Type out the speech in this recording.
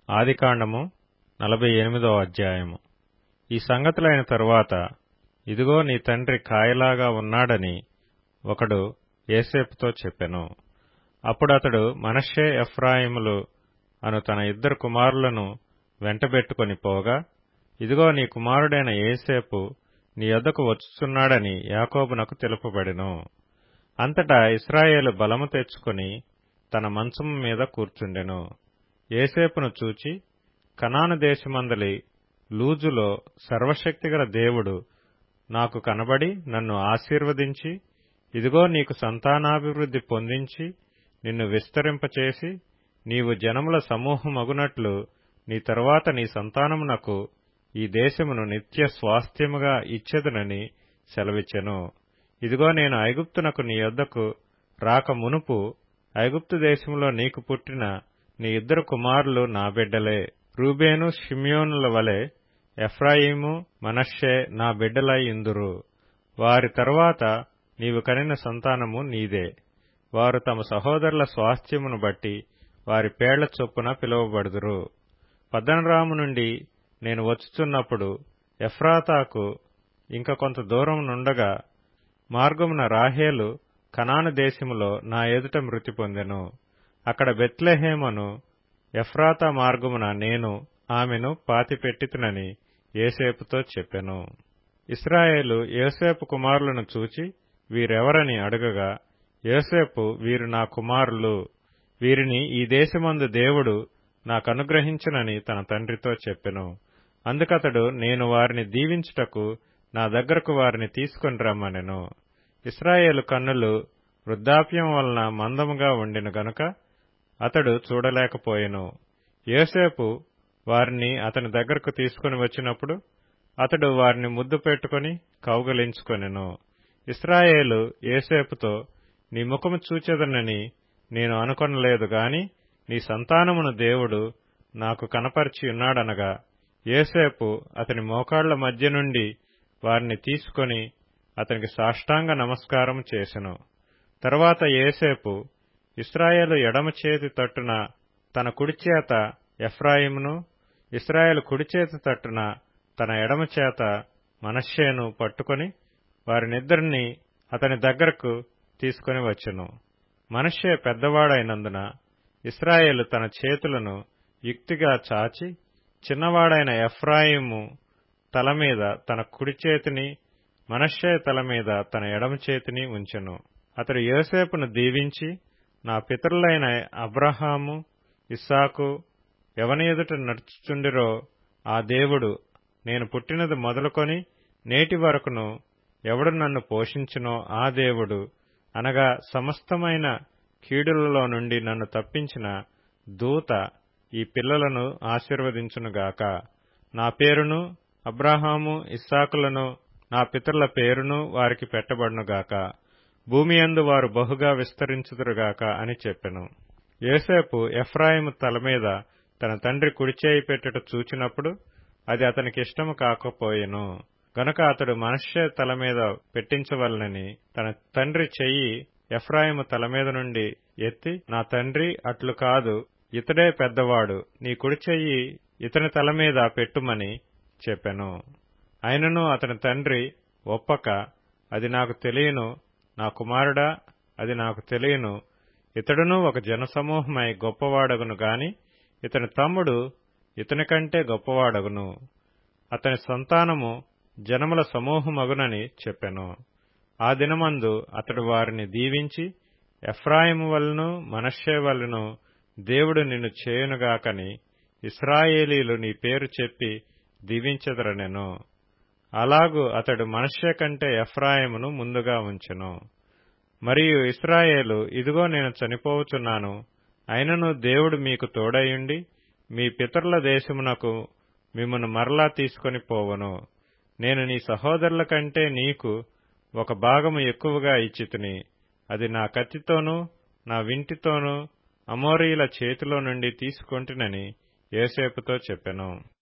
ఆదికాండము నలభై ఎనిమిదో అధ్యాయము ఈ సంగతులైన తరువాత ఇదిగో నీ తండ్రి కాయలాగా ఉన్నాడని ఒకడు ఏసేపుతో చెప్పెను అప్పుడతడు మనష్షే ఎఫ్రాయిములు అను తన ఇద్దరు కుమారులను వెంటబెట్టుకొని పోగా ఇదిగో నీ కుమారుడైన ఏసేపు నీ యొద్దకు వచ్చుచున్నాడని యాకోబునకు తెలుపబడెను అంతటా ఇస్రాయేలు బలము తెచ్చుకొని తన మంచము మీద కూర్చుండెను ఏసేపును చూచి కనాను దేశమందలి లూజులో సర్వశక్తిగల దేవుడు నాకు కనబడి నన్ను ఆశీర్వదించి ఇదిగో నీకు సంతానాభివృద్ధి పొందించి నిన్ను విస్తరింపచేసి నీవు జనముల సమూహమగునట్లు నీ తరువాత నీ సంతానమునకు ఈ దేశమును నిత్య స్వాస్థ్యముగా ఇచ్చెదనని సెలవిచ్చెను ఇదిగో నేను ఐగుప్తునకు నీ యొద్దకు రాక మునుపు ఐగుప్తు దేశములో నీకు పుట్టిన నీ ఇద్దరు కుమారులు నా బిడ్డలే రూబేను షిమ్యోనుల వలె ఎఫ్రాయిము మనష్షే నా బిడ్డలై ఇందురు వారి తరువాత నీవు కనిన సంతానము నీదే వారు తమ సహోదరుల స్వాస్థ్యమును బట్టి వారి పేళ్ల చొప్పున పిలువబడుదురు పద్దనరాము నుండి నేను వచ్చుచున్నప్పుడు ఎఫ్రాతాకు ఇంక కొంత దూరం నుండగా మార్గమున రాహేలు కనాను దేశములో నా ఎదుట మృతి పొందెను అక్కడ బెత్లెహేమను ఎఫ్రాతా మార్గమున నేను ఆమెను పాతిపెట్టితునని ఏసేపుతో చెప్పెను ఇస్రాయేలు యోసేపు కుమారులను చూచి వీరెవరని అడగగా యోసేపు వీరు నా కుమారులు వీరిని ఈ దేశమందు దేవుడు నాకనుగ్రహించునని తన తండ్రితో చెప్పెను అందుకతడు నేను వారిని దీవించుటకు నా దగ్గరకు వారిని తీసుకొని రమ్మనెను ఇస్రాయేలు కన్నులు వృద్ధాప్యం వలన మందముగా ఉండిన గనుక అతడు చూడలేకపోయెను యోసేపు వారిని అతని దగ్గరకు తీసుకుని వచ్చినప్పుడు అతడు వారిని ముద్దు పెట్టుకుని కౌగలించుకొనెను ఇస్రాయేలు ఏసేపుతో నీ ముఖము చూచెదనని నేను అనుకొనలేదు గాని నీ సంతానమును దేవుడు నాకు కనపరిచి ఉన్నాడనగా ఏసేపు అతని మోకాళ్ల మధ్య నుండి వారిని తీసుకొని అతనికి సాష్టాంగ నమస్కారం చేసెను తరువాత ఏసేపు ఇస్రాయేలు ఎడమ చేతి తట్టున తన కుడిచేత ఎఫ్రాయిమును ఇస్రాయేల్ కుడిచేతి తట్టున తన ఎడమ చేత మనష్యేను పట్టుకొని వారినిద్దరినీ అతని దగ్గరకు తీసుకుని వచ్చెను మనష్యే పెద్దవాడైనందున ఇస్రాయేలు తన చేతులను యుక్తిగా చాచి చిన్నవాడైన ఎఫ్రాయిము తల మీద తన కుడి చేతిని మనష్షే తల మీద తన ఎడమ చేతిని ఉంచెను అతడు యోసేపును దీవించి నా పితరులైన అబ్రహాము ఇస్సాకు ఎవని ఎదుట నడుచుచుండిరో ఆ దేవుడు నేను పుట్టినది మొదలుకొని నేటి వరకును ఎవడు నన్ను పోషించునో ఆ దేవుడు అనగా సమస్తమైన కీడులలో నుండి నన్ను తప్పించిన దూత ఈ పిల్లలను ఆశీర్వదించునుగాక నా పేరును అబ్రహాము ఇస్సాకులను నా పితరుల పేరును వారికి పెట్టబడునుగాక భూమి అందు వారు బహుగా విస్తరించుదురుగాక అని చెప్పెను యోసేపు ఎఫ్రాయిము తల మీద తన తండ్రి కుడిచేయి పెట్టుట చూచినప్పుడు అది అతనికి ఇష్టము కాకపోయెను గనుక అతడు మనష్యే తల మీద పెట్టించవలనని తన తండ్రి చెయ్యి ఎఫ్రాయిము తల మీద నుండి ఎత్తి నా తండ్రి అట్లు కాదు ఇతడే పెద్దవాడు నీ కుడి చెయ్యి ఇతని తల మీద పెట్టుమని చెప్పెను అయినను అతని తండ్రి ఒప్పక అది నాకు తెలియను నా కుమారుడా అది నాకు తెలియను ఇతడును ఒక జనసమూహమై గొప్పవాడగును గాని ఇతని తమ్ముడు ఇతని కంటే గొప్పవాడగును అతని సంతానము జనముల సమూహమగునని చెప్పెను ఆ దినమందు అతడు వారిని దీవించి ఎఫ్రాయిము వలను మనష్షే వలను దేవుడు నిన్ను చేయునుగాకని ఇస్రాయేలీలు నీ పేరు చెప్పి దీవించెదరనెను అలాగు అతడు మనష్షే కంటే ఎఫ్రాయిమును ముందుగా ఉంచెను మరియు ఇస్రాయేలు ఇదిగో నేను చనిపోవచున్నాను అయినను దేవుడు మీకు తోడయుండి మీ పితరుల దేశమునకు మిమ్మను మరలా తీసుకొని పోవను నేను నీ సహోదరుల కంటే నీకు ఒక భాగము ఎక్కువగా ఇచ్చితిని అది నా కత్తితోనూ నా వింటితోనూ అమోరీల చేతిలో నుండి తీసుకొంటినని యోసేపుతో చెప్పెను